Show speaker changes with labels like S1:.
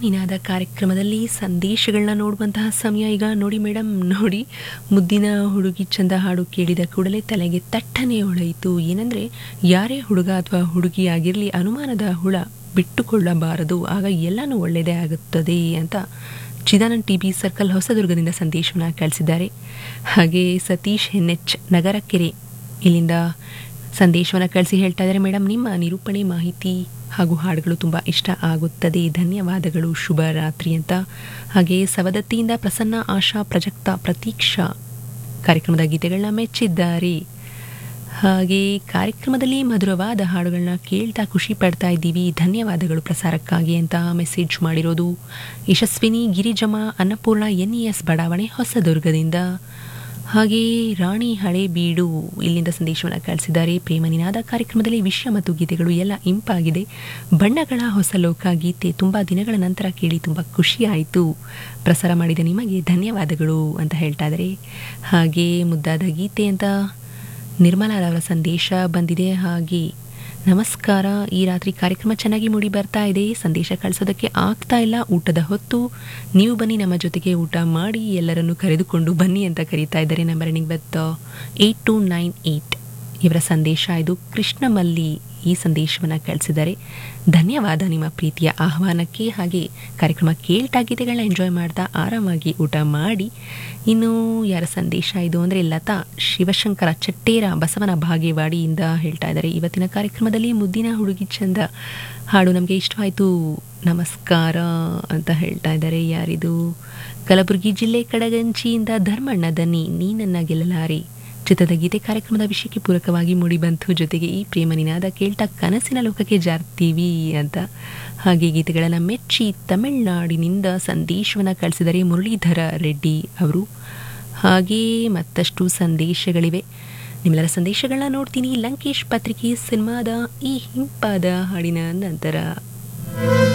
S1: ನಿನಾದ ಕಾರ್ಯಕ್ರಮದಲ್ಲಿ ಸಂದೇಶಗಳನ್ನ ನೋಡುವಂತಹ ಸಮಯ ಈಗ ನೋಡಿ ಮೇಡಮ್ ನೋಡಿ ಮುದ್ದಿನ ಹುಡುಗಿ ಚಂದ ಹಾಡು ಕೇಳಿದ ಕೂಡಲೇ ತಲೆಗೆ ತಟ್ಟನೆ ಹೊಳೆಯಿತು ಏನಂದರೆ ಯಾರೇ ಹುಡುಗ ಅಥವಾ ಹುಡುಗಿ ಆಗಿರಲಿ ಅನುಮಾನದ ಹುಳ ಬಿಟ್ಟುಕೊಳ್ಳಬಾರದು ಆಗ ಎಲ್ಲನೂ ಒಳ್ಳೆಯದೇ ಆಗುತ್ತದೆ ಅಂತ ಚಿದಾನಂದ್ ಟಿ ಬಿ ಸರ್ಕಲ್ ಹೊಸದುರ್ಗದಿಂದ ಸಂದೇಶವನ್ನು ಕಳಿಸಿದ್ದಾರೆ ಹಾಗೆ ಸತೀಶ್ ಎನ್ ಎಚ್ ನಗರಕೆರೆ ಇಲ್ಲಿಂದ ಸಂದೇಶವನ್ನು ಕಳಿಸಿ ಹೇಳ್ತಾ ಇದ್ದಾರೆ ಮೇಡಮ್ ನಿಮ್ಮ ನಿರೂಪಣೆ ಮಾಹಿತಿ ಹಾಗೂ ಹಾಡುಗಳು ತುಂಬ ಇಷ್ಟ ಆಗುತ್ತದೆ ಧನ್ಯವಾದಗಳು ಶುಭ ರಾತ್ರಿ ಅಂತ ಹಾಗೆ ಸವದತ್ತಿಯಿಂದ ಪ್ರಸನ್ನ ಆಶಾ ಪ್ರಜಕ್ತ ಪ್ರತೀಕ್ಷಾ ಕಾರ್ಯಕ್ರಮದ ಗೀತೆಗಳನ್ನ ಮೆಚ್ಚಿದ್ದಾರೆ ಹಾಗೆ ಕಾರ್ಯಕ್ರಮದಲ್ಲಿ ಮಧುರವಾದ ಹಾಡುಗಳನ್ನ ಕೇಳ್ತಾ ಖುಷಿ ಪಡ್ತಾ ಇದ್ದೀವಿ ಧನ್ಯವಾದಗಳು ಪ್ರಸಾರಕ್ಕಾಗಿ ಅಂತ ಮೆಸೇಜ್ ಮಾಡಿರೋದು Yashaswini Girijamma Annapurna N E S ಬಡಾವಣೆ ಹೊಸದುರ್ಗದಿಂದ ಹಾಗೆ ರಾಣಿ ಹಳೇಬೀಡು ಇಲ್ಲಿಂದ ಸಂದೇಶವನ್ನು ಕಳಿಸಿದ್ದಾರೆ ಪ್ರೇಮ ನಿನಾದ ಕಾರ್ಯಕ್ರಮದಲ್ಲಿ ವಿಷಯ ಮತ್ತು ಗೀತೆಗಳು ಎಲ್ಲ ಇಂಪಾಗಿದೆ ಬಣ್ಣಗಳ ಹೊಸ ಲೋಕ ಗೀತೆ ತುಂಬ ದಿನಗಳ ನಂತರ ಕೇಳಿ ತುಂಬ ಖುಷಿ ಆಯಿತು ಪ್ರಸಾರ ಮಾಡಿದ ನಿಮಗೆ ಧನ್ಯವಾದಗಳು ಅಂತ ಹೇಳ್ತಾ ಇದ್ದಾರೆ ಹಾಗೆ ಮುದ್ದಾದ ಗೀತೆ ಅಂತ ನಿರ್ಮಲಾರವರ ಸಂದೇಶ ಬಂದಿದೆ ಹಾಗೆ ನಮಸ್ಕಾರ ಈ ರಾತ್ರಿ ಕಾರ್ಯಕ್ರಮ ಚೆನ್ನಾಗಿ ಮೂಡಿ ಬರ್ತಾ ಇದೆ ಸಂದೇಶ ಕಳಿಸೋದಕ್ಕೆ ಆಗ್ತಾ ಇಲ್ಲ ಊಟದ ಹೊತ್ತು ನೀವು ಬನ್ನಿ ನಮ್ಮ ಜೊತೆಗೆ ಊಟ ಮಾಡಿ ಎಲ್ಲರನ್ನು ಕರೆದುಕೊಂಡು ಬನ್ನಿ ಅಂತ ಕರೀತಾ ಇದ್ದಾರೆ number running with eight two nine eight ಇವರ ಸಂದೇಶ ಇದು ಕೃಷ್ಣಮಲ್ಲಿ ಈ ಸಂದೇಶವನ್ನು ಕಳಿಸಿದ್ದಾರೆ ಧನ್ಯವಾದ ನಿಮ್ಮ ಪ್ರೀತಿಯ ಆಹ್ವಾನಕ್ಕೆ ಹಾಗೆ ಕಾರ್ಯಕ್ರಮ ಕೇಳ್ತಾ ಗೀತೆಗಳನ್ನ ಎಂಜಾಯ್ ಮಾಡ್ತಾ ಆರಾಮಾಗಿ ಊಟ ಮಾಡಿ ಇನ್ನು ಯಾರ ಸಂದೇಶ ಇದು ಅಂದರೆ ಲತಾ ಶಿವಶಂಕರ ಚಟ್ಟೇರ ಬಸವನ ಭಾಗೇವಾಡಿಯಿಂದ ಹೇಳ್ತಾ ಇದ್ದಾರೆ ಇವತ್ತಿನ ಕಾರ್ಯಕ್ರಮದಲ್ಲಿ ಮುದ್ದಿನ ಹುಡುಗಿ ಚಂದ ಹಾಡು ನಮಗೆ ಇಷ್ಟವಾಯಿತು ನಮಸ್ಕಾರ ಅಂತ ಹೇಳ್ತಾ ಇದ್ದಾರೆ ಯಾರಿದು ಕಲಬುರಗಿ ಜಿಲ್ಲೆ ಕಡಗಂಚಿಯಿಂದ ಧರ್ಮಣ್ಣ ದನ್ನಿ ನೀ ನನ್ನ ಗೆಲ್ಲಲಾರೆ ಚಿತ್ರದ ಗೀತೆ ಕಾರ್ಯಕ್ರಮದ ವಿಷಯಕ್ಕೆ ಪೂರಕವಾಗಿ ಮೂಡಿಬಂತು ಜೊತೆಗೆ ಈ ಪ್ರೇಮ ನಿನಾದ ಕೇಳ್ತಾ ಕನಸಿನ ಲೋಕಕ್ಕೆ ಜಾರ್ತೀವಿ ಅಂತ ಹಾಗೆ ಗೀತೆಗಳನ್ನು ಮೆಚ್ಚಿ ತಮಿಳುನಾಡಿನಿಂದ ಸಂದೇಶವನ್ನು ಕಳಿಸಿದರೆ ಮುರಳೀಧರ ರೆಡ್ಡಿ ಅವರು ಹಾಗೆ ಮತ್ತಷ್ಟು ಸಂದೇಶಗಳಿವೆ ನಿಮ್ಮೆಲ್ಲರ ಸಂದೇಶಗಳನ್ನ ನೋಡ್ತೀನಿ ಲಂಕೇಶ್ ಪತ್ರಿಕೆ ಸಿನಿಮಾದ ಈ ಹಿಂಪಾದ ಹಾಡಿನ ನಂತರ